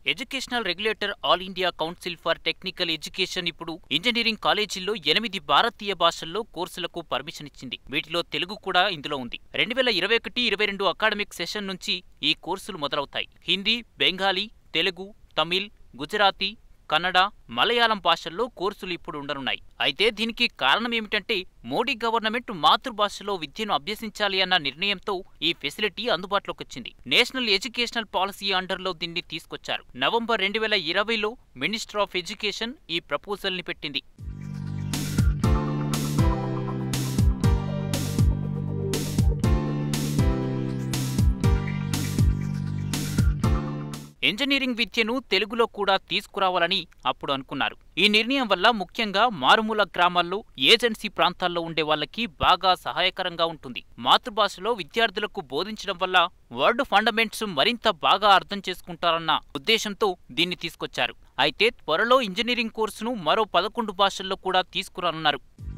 educational regulator all India council for technical education ఇప్పుడు engineering కాలేజీల్లో ఎనిమిది భారతీయ భాషల్లో కోర్సులకు పర్మిషన్ ఇచ్చింది వీటిలో తెలుగు కూడా ఇందులో ఉంది రెండు వేల ఇరవై ఒకటి ఇరవై రెండు అకాడమిక్ సెషన్ నుంచి ఈ కోర్సులు మొదలవుతాయి హిందీ బెంగాలీ తెలుగు తమిళ్ గుజరాతీ కన్నడ మలయాళం భాషల్లో కోర్సులు ఇప్పుడు ఉండనున్నాయి అయితే దీనికి కారణం ఏమిటంటే మోడీ గవర్నమెంట్ మాతృభాషలో విద్యను అభ్యసించాలి అన్న నిర్ణయంతో ఈ ఫెసిలిటీ అందుబాటులోకి వచ్చింది నేషనల్ ఎడ్యుకేషనల్ పాలసీ అండర్లో దీన్ని తీసుకొచ్చారు నవంబర్ రెండు వేల ఇరవైలో మినిస్టర్ ఆఫ్ ఎడ్యుకేషన్ ఈ ప్రపోజల్ ని పెట్టింది ఇంజనీరింగ్ విద్యను తెలుగులో కూడా తీసుకురావాలని అప్పుడు అనుకున్నారు ఈ నిర్ణయం వల్ల ముఖ్యంగా మారుమూల గ్రామాల్లో ఏజెన్సీ ప్రాంతాల్లో ఉండే వాళ్ళకి బాగా సహాయకరంగా ఉంటుంది మాతృభాషలో విద్యార్థులకు బోధించడం వల్ల వర్డ్ ఫండమెంట్స్ మరింత బాగా అర్థం చేసుకుంటారన్న ఉద్దేశంతో దీన్ని తీసుకొచ్చారు అయితే త్వరలో ఇంజనీరింగ్ కోర్సును మరో పదకొండు భాషల్లో కూడా తీసుకురానున్నారు